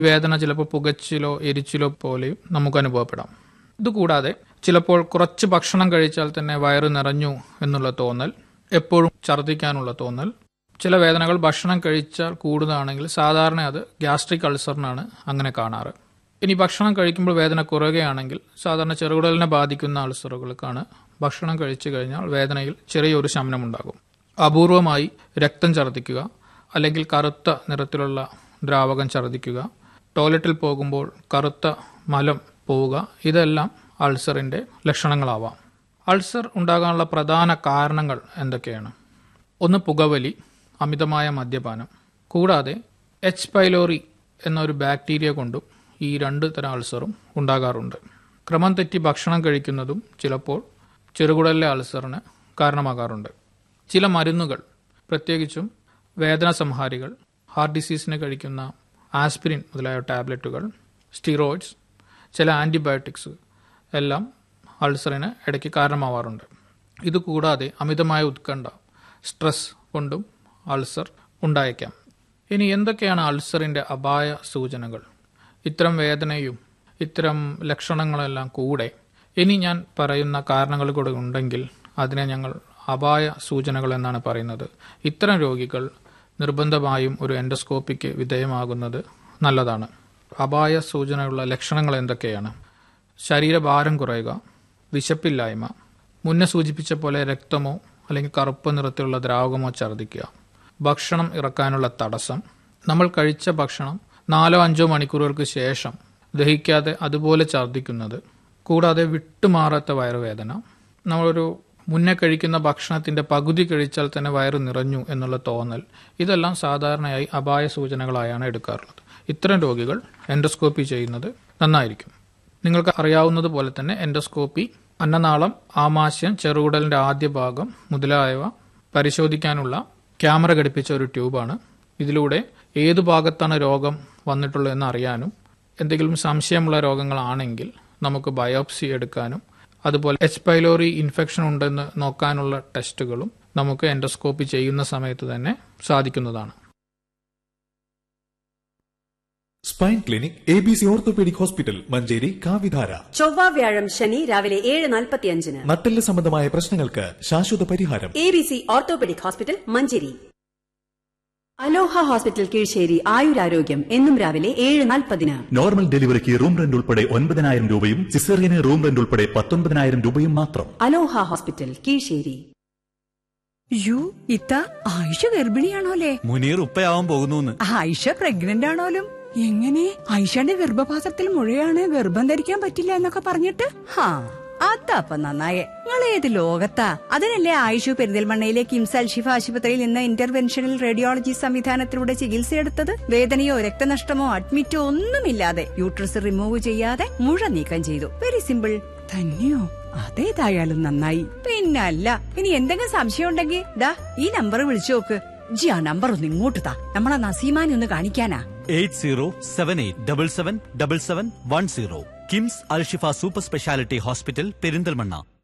വേദന ചിലപ്പോൾ പുകച്ചിലോ എരിച്ചിലോ പോലെയും നമുക്ക് അനുഭവപ്പെടാം ഇതുകൂടാതെ ചിലപ്പോൾ കുറച്ച് ഭക്ഷണം കഴിച്ചാൽ തന്നെ വയറ് നിറഞ്ഞു എന്നുള്ള തോന്നൽ എപ്പോഴും ഛർദ്ദിക്കാനുള്ള തോന്നൽ ചില വേദനകൾ ഭക്ഷണം കഴിച്ചാൽ കൂടുതലാണെങ്കിൽ സാധാരണ അത് ഗ്യാസ്ട്രിക് അൾസറിനാണ് അങ്ങനെ കാണാറ് ഇനി ഭക്ഷണം കഴിക്കുമ്പോൾ വേദന കുറയുകയാണെങ്കിൽ സാധാരണ ചെറുകുടലിനെ ബാധിക്കുന്ന അൾസറുകൾക്കാണ് ഭക്ഷണം കഴിച്ചു കഴിഞ്ഞാൽ വേദനയിൽ ചെറിയൊരു ശമനമുണ്ടാകും അപൂർവമായി രക്തം ഛർദ്ദിക്കുക അല്ലെങ്കിൽ കറുത്ത നിറത്തിലുള്ള ദ്രാവകം ഛർദ്ദിക്കുക ടോയ്ലറ്റിൽ പോകുമ്പോൾ കറുത്ത മലം പോവുക ഇതെല്ലാം അൾസറിന്റെ ലക്ഷണങ്ങളാവാം അൾസർ ഉണ്ടാകാനുള്ള പ്രധാന കാരണങ്ങൾ എന്തൊക്കെയാണ് ഒന്ന് പുകവലി അമിതമായ മദ്യപാനം കൂടാതെ എച്ച് പൈലോറി എന്ന ഒരു ബാക്ടീരിയ കൊണ്ടും ഈ രണ്ട് തരം അൾസറും ഉണ്ടാകാറുണ്ട് ക്രമം തെറ്റി ഭക്ഷണം കഴിക്കുന്നതും ചിലപ്പോൾ ചെറുകുടലിലെ അൾസറിന് കാരണമാകാറുണ്ട് ചില മരുന്നുകൾ പ്രത്യേകിച്ചും വേദന സംഹാരികൾ ഹാർട്ട് ഡിസീസിന് കഴിക്കുന്ന ആസ്പിരിൻ മുതലായ ടാബ്ലറ്റുകൾ സ്റ്റിറോയിഡ്സ് ചില ആൻറ്റിബയോട്ടിക്സ് എല്ലാം അൾസറിന് ഇടയ്ക്ക് കാരണമാവാറുണ്ട് ഇതുകൂടാതെ അമിതമായ ഉത്കണ്ഠ സ്ട്രെസ് കൊണ്ടും അൾസർ ഉണ്ടായേക്കാം ഇനി എന്തൊക്കെയാണ് അൾസറിന്റെ അപായ സൂചനകൾ ഇത്തരം വേദനയും ഇത്തരം ലക്ഷണങ്ങളെല്ലാം കൂടെ ഇനി ഞാൻ പറയുന്ന കാരണങ്ങൾ കൂടെ ഉണ്ടെങ്കിൽ അതിനെ ഞങ്ങൾ അപായ സൂചനകൾ എന്നാണ് പറയുന്നത് ഇത്തരം രോഗികൾ നിർബന്ധമായും ഒരു എൻഡോസ്കോപ്പിക്ക് വിധേയമാകുന്നത് നല്ലതാണ് അപായ സൂചനയുള്ള ലക്ഷണങ്ങൾ എന്തൊക്കെയാണ് ശരീരഭാരം കുറയുക വിശപ്പില്ലായ്മ മുന്നേ സൂചിപ്പിച്ച പോലെ രക്തമോ അല്ലെങ്കിൽ കറുപ്പ് നിറത്തിലുള്ള ദ്രാവകമോ ഛർദ്ദിക്കുക ഭക്ഷണം ഇറക്കാനുള്ള തടസ്സം നമ്മൾ കഴിച്ച ഭക്ഷണം നാലോ അഞ്ചോ മണിക്കൂറുകൾക്ക് ശേഷം ദഹിക്കാതെ അതുപോലെ ഛർദ്ദിക്കുന്നത് കൂടാതെ വിട്ടുമാറാത്ത വയറുവേദന നമ്മളൊരു മുന്നേ കഴിക്കുന്ന ഭക്ഷണത്തിന്റെ പകുതി കഴിച്ചാൽ തന്നെ വയറ് നിറഞ്ഞു എന്നുള്ള തോന്നൽ ഇതെല്ലാം സാധാരണയായി അപായ സൂചനകളായാണ് എടുക്കാറുള്ളത് ഇത്തരം രോഗികൾ എൻഡോസ്കോപ്പി ചെയ്യുന്നത് നന്നായിരിക്കും നിങ്ങൾക്ക് അറിയാവുന്നത് പോലെ തന്നെ എൻഡോസ്കോപ്പി അന്നനാളം ആമാശയം ചെറുകുടലിന്റെ ആദ്യ ഭാഗം മുതലായവ പരിശോധിക്കാനുള്ള ക്യാമറ ഘടിപ്പിച്ച ഒരു ട്യൂബാണ് ഇതിലൂടെ ഏതു ഭാഗത്താണ് രോഗം വന്നിട്ടുള്ളതെന്ന് അറിയാനും എന്തെങ്കിലും സംശയമുള്ള രോഗങ്ങളാണെങ്കിൽ നമുക്ക് ബയോപ്സി എടുക്കാനും അതുപോലെ എച്ച് പൈലോറി ഇൻഫെക്ഷൻ ഉണ്ടെന്ന് നോക്കാനുള്ള ടെസ്റ്റുകളും നമുക്ക് എൻഡോസ്കോപ്പി ചെയ്യുന്ന സമയത്ത് തന്നെ സാധിക്കുന്നതാണ് spine clinic A B C orthopaedic hospital Manjeri കാവിധാര ചൊവ്വ വ്യാഴം ശനി രാവിലെ ഏഴ് നാൽപ്പത്തിയഞ്ചിന് നട്ടെല്ല് സംബന്ധമായ പ്രശ്നങ്ങൾക്ക് ശാശ്വത പരിഹാരം A B C orthopaedic hospital Manjeri Aloha hospital Keezhissery ആയുരാരോഗ്യം എന്നും രാവിലെ ഏഴ് നാൽപ്പതിന് നോർമൽ ഡെലിവറിക്ക് റൂം റെന്റ് ഉൾപ്പെടെ ഒൻപതിനായിരം രൂപയും സിസേറിയന് റൂം റെന്റ് ഉൾപ്പെടെ പത്തൊൻപതിനായിരം രൂപയും മാത്രം അലോഹ ഹോസ്പിറ്റൽ കീഴ്ശ്ശേരി യു ഇത്ത ആയിഷ ഗർഭിണിയാണോലേ മുനീർ ഉപ്പയാവാൻ പോകുന്നു ആയിഷ പ്രഗ്നന്റ് ആണോലും എങ്ങനെ ആയിഷയുടെ ഗർഭപാത്രത്തിൽ മുഴയാണ് ഗർഭം ധരിക്കാൻ പറ്റില്ല എന്നൊക്കെ പറഞ്ഞിട്ട് ഹാ അതപ്പ നന്നായേ നിങ്ങൾ ഏത് ലോകത്താ അതിനല്ലേ ആയിഷു പെരിന്തൽമണ്ണയിലെ കിംസ് അൽഷിഫ ആശുപത്രിയിൽ നിന്ന് ഇന്റർവെൻഷണൽ റേഡിയോളജി സംവിധാനത്തിലൂടെ ചികിത്സയെടുത്തത് വേദനയോ രക്തനഷ്ടമോ അഡ്മിറ്റോ ഒന്നുമില്ലാതെ യൂട്രസ് റിമൂവ് ചെയ്യാതെ മുഴ നീക്കം ചെയ്തു വെരി സിമ്പിൾ തന്നെയോ അതേതായാലും നന്നായി പിന്നല്ല ഇനി എന്തെങ്കിലും സംശയം ഉണ്ടെങ്കിൽ ദാ ഈ നമ്പർ വിളിച്ചു നോക്ക് ജി ആ നമ്പർ ഒന്ന് ഇങ്ങോട്ട് താ നമ്മളെ നസീമാനെ ഒന്ന് കാണിക്കാനാ eight zero seven eight double seven double seven one zero KIMS Al Shifa super speciality hospital Perinthalmanna